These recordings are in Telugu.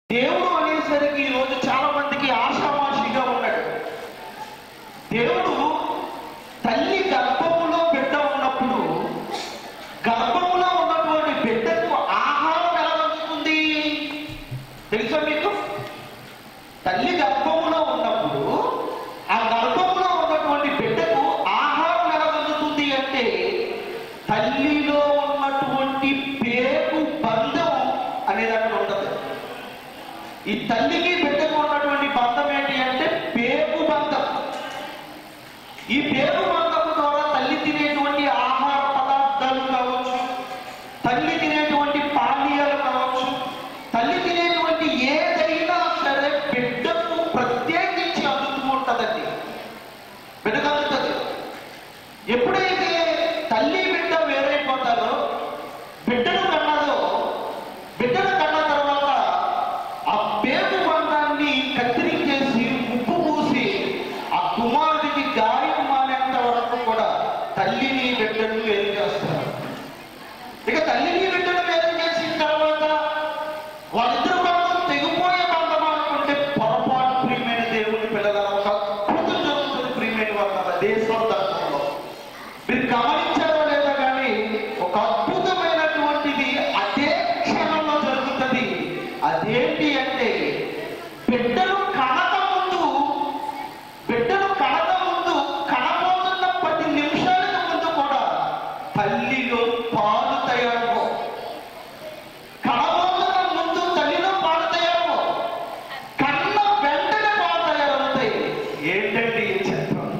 దేవుడు అనేసరికి ఈరోజు చాలా మందికి ఆశామాషిగా ఉన్నాడు దేవుడు తల్లి గర్భములో బిడ్డ ఉన్నప్పుడు గర్భములో ఉన్నటువంటి బిడ్డకు ఆహారం ఎలా అందుతుంది తెలుసా మీకు తల్లి గర్భములో ఉన్నప్పుడు ఆ గర్భములో ఉన్నటువంటి బిడ్డకు ఆహారం ఎలా అందుతుంది అంటే తల్లిలో ఉన్నటువంటి పేగు బంధం అనేది అక్కడ ఉండదు ఈ తల్లికి బిడ్డకు ఉన్నటువంటి బంధం ఏంటి అంటే పేగు బంధం ఈ పేగు బంధం ద్వారా తల్లి తినేటువంటి ఆహార పదార్థాలు కావచ్చు తల్లి తినేటువంటి పానీయాలు కావచ్చు తల్లి తినేటువంటి ఏదైనా సరే బిడ్డకు ప్రత్యేకించి అందుతూ ఉంటుందండి బిడ్డకు అందుతుంది ఎప్పుడైతే తల్లి బిడ్డ వేరైపోతారో బిడ్డను కన్నదో బిడ్డను కన్న తర్వాత ఆ పేగు బంధాన్ని కత్తిరించేసి ఉప్పు మూసి ఆ కుమారుడికి గాయం మానేంత వరకు కూడా తల్లిని బిడ్డను వేరు చేస్తారు ఇక తల్లిని బిడ్డను వేరు చేసిన తర్వాత వాళ్ళిద్దరు బంధం తెగిపోయే బంధం అనుకుంటే పొరపాటు ప్రియమైన దేవుని పిల్లల ఒక అద్భుతం జరుగుతుంది ప్రియమైన వాళ్ళ దేశం ధర్మంలో మీరు గమనించారో లేదో కానీ ఒక అద్భుతమైనటువంటిది అదే క్షణంలో జరుగుతుంది అదేంటి అంటే బిడ్డను కనక ముందు బిడ్డను కనక ముందు కనబోతున్న పది నిమిషాలకు ముందు కూడా తల్లిలో పాలు తయారు కనబోతున్న ముందు తల్లిలో పాలు తయారు కన్న వెంటనే పాలు తయారవుతాయి ఏంటండి ఈ చిత్రం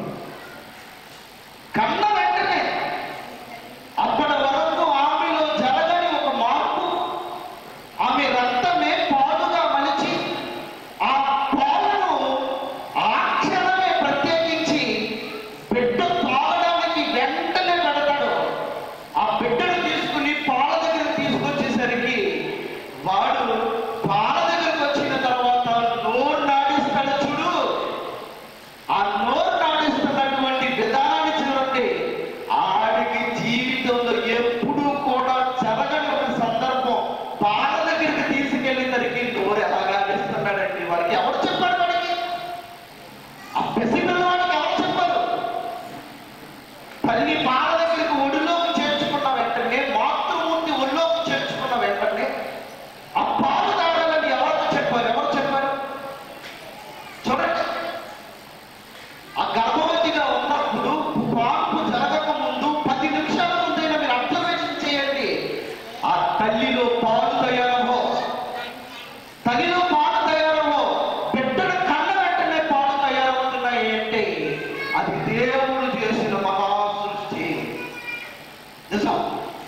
కన్న వెంటనే అప్పటి వరకు ఆమెలో జరగని ఒక మార్పు ఆమె రక్తమే పాలుగా మలిచి ఆ పాలను ఆ క్షణమే ప్రత్యేకించి బిడ్డ తాగడానికి వెంటనే పెడతాడు ఆ బిడ్డను తీసుకుని పాల దగ్గర తీసుకొచ్చేసరికి వాడు పాల దగ్గరకు వచ్చిన తర్వాత నోరు నాడిస్తాడు చూడు ఆ నోరు నాడిస్తున్నటువంటి విధానాన్ని చూడండి ఆడికి జీవితంలో ఎప్పుడూ కూడా జరగని ఒక సందర్భం పాల దగ్గరికి తీసుకెళ్ళేసరికి నోరు ఎలా నాడిస్తున్నాడండి వాడికి ఎవరు చెప్పాడు వాడికి ఆ పసిపిల్లవాడికి ఎవరు చెప్పారు తల్లి పాల దగ్గరికి ఒడిలోకి చేర్చుకున్న వెంటనే మాతృమూర్తి ఒడిలోకి చేర్చుకున్న వెంటనే ఆ పాలు తాగాలని ఎవరు చెప్పారు ఎవరు చెప్పారు చూడండి ఆ గర్భవతిగా ఉన్నప్పుడు మార్పు జరగక ముందు పది నిమిషాల ముందైనా మీరు అబ్జర్వేషన్ చేయండి ఆ తల్లిలో పాలు తయారవో తల్లిలో పాలు తయారవో బిడ్డను కన్న వెంటనే పాలు తయారవుతున్నాయి అంటే అది దేవుడు చేసిన మహా సృష్టి నిజం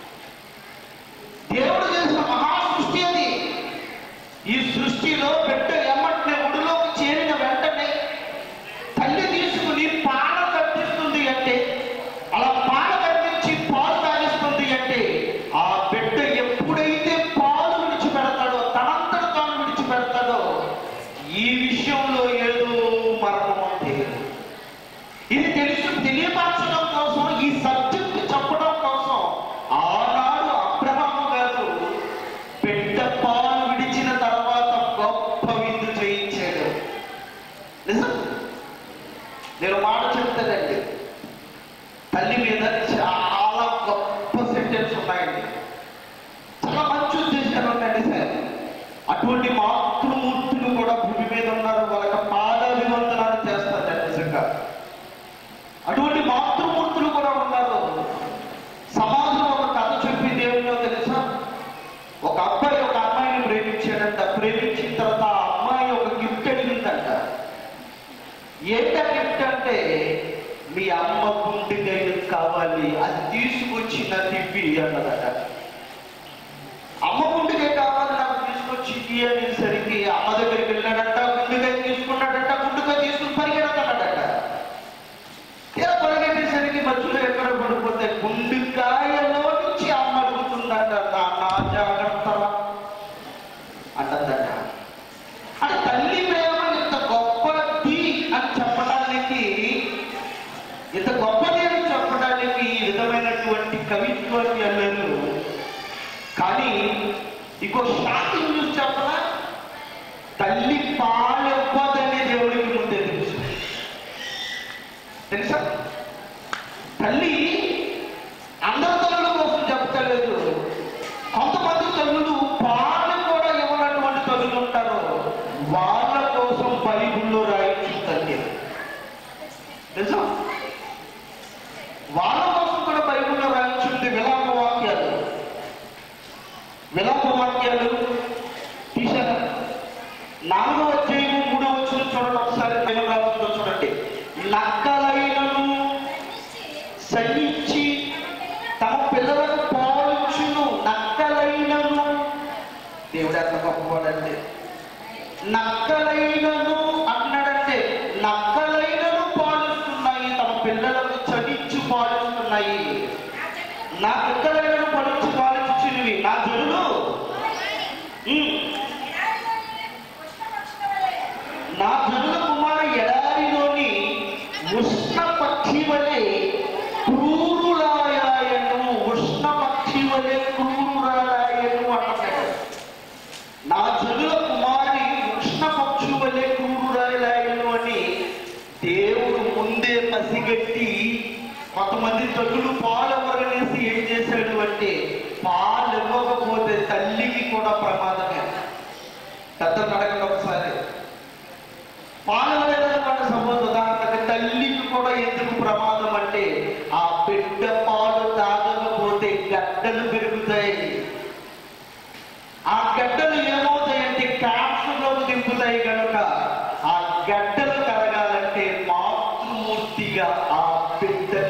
దేవుడు చేసిన మహా సృష్టి అది ఈ సృష్టిలో బిడ్డ ఎమ్మటినే ఒడిలోకి చేరిన వెంటనే తల్లి తీసుకుని పాల కట్టిస్తుంది అంటే అలా పాల కట్టించి పాలు తాగిస్తుంది అంటే ఆ బిడ్డ ఎప్పుడైతే పాలు విడిచిపెడతాడో తనంతట తాను విడిచిపెడతాడో ఈ విషయంలో ఏదో మరణం ఉంది ఇది తెలుసు తెలియపరచడం కోసం ఈ సబ్జెక్ట్ చెప్పడం కోసం ఆనాడు అబ్రహాము గారు బిడ్డ పాలు విడిచిన తర్వాత గొప్ప విందు చేయించాడు నిజం నేను మాట చెప్తానండి తల్లి మీద చాలా గొప్ప సెంటెన్స్ ఉన్నాయండి చాలా మంచి ఉద్దేశాలు ఉన్నాయండి సార్ అటువంటి మాతృమూర్తులు కూడా భూమి మీద ఉన్నారు వాళ్ళకి పాదాభివందనాలు చేస్తారండి నిజంగా అటువంటి మాతృమూర్తులు కూడా ఉన్నారు సమాజంలో ఒక కథ చెప్పింది ఏమిటో తెలుసా ఒక అబ్బాయి ఒక అమ్మాయిని ప్రేమించాడంట ప్రేమించిన తర్వాత ఆ అమ్మాయి ఒక గిఫ్ట్ అడిగిందంట ఏంటా గిఫ్ట్ అంటే మీ అమ్మ గుండె కావాలి అది తీసుకొచ్చి నాకు ఇవ్వి అన్నదట అమ్మ గుండెకాయ కావాలి నాకు తీసుకొచ్చి ఇవ్వి అనేసరికి అమ్మ దగ్గరికి వెళ్ళాడట గుండెకాయ తీసుకున్నాడట గుండెకాయ తీసుకుని పరిగెడతాడట ఇలా పరిగెట్టేసరికి మధ్యలో ఎక్కడ పడిపోతే గుండెకాయలో నుంచి అమ్మ అడుగుతుందట నా జాగ్రత్త అంటదట అంటే తల్లి ప్రేమ ఇంత గొప్పది అని చెప్పడానికి ఇంత గొప్పది అని చెప్పడానికి ఈ విధమైనటువంటి కవిత్వాన్ని అన్నారు కానీ ఇంకో షాకింగ్ న్యూస్ చెప్పనా నాలుగో అధ్యాయము మూడో వచ్చిన చూడండి ఒకసారి నేను రాస్తుందో చూడండి నక్కలైనను సహించి తమ పిల్లలకు పాలించును నక్కలైనను దేవుడు ఎంత గొప్పవాడండి నక్కలైనను అన్నాడంటే నక్కలైనను పాలిస్తున్నాయి తమ పిల్లలకు చదించి పాలిస్తున్నాయి నా నక్కలైనను పడించి పాలించినవి నా జనులు ఉమ్, నా జనుల కుమార ఎడారిలోని ఉష్ణ పక్షి వలె క్రూరులాయను ఉష్ణ పక్షి వలె క్రూరులాయను అంటున్నాడు నా జనుల కుమారి ఉష్ణ పక్షు వలె క్రూరులాయను అని దేవుడు ముందే పసిగట్టి కొంతమంది తల్లులు పాలు ఎవరనేసి ఏం చేశాడు అంటే పాలు ఇవ్వకపోతే తల్లికి కూడా ప్రమాదమే పెద్ద అడగండి ఒకసారి పాలు లేదన్నమాట సపోజ్ ఉదాహరణకి తల్లికి కూడా ఎందుకు ప్రమాదం అంటే ఆ బిడ్డ పాలు తాగకపోతే గడ్డలు పెరుగుతాయి ఆ గడ్డలు ఏమవుతాయంటే క్యాన్సర్లోకి దింపుతాయి కనుక ఆ గడ్డలు కరగాలంటే మాతృమూర్తిగా ఆ బిడ్డ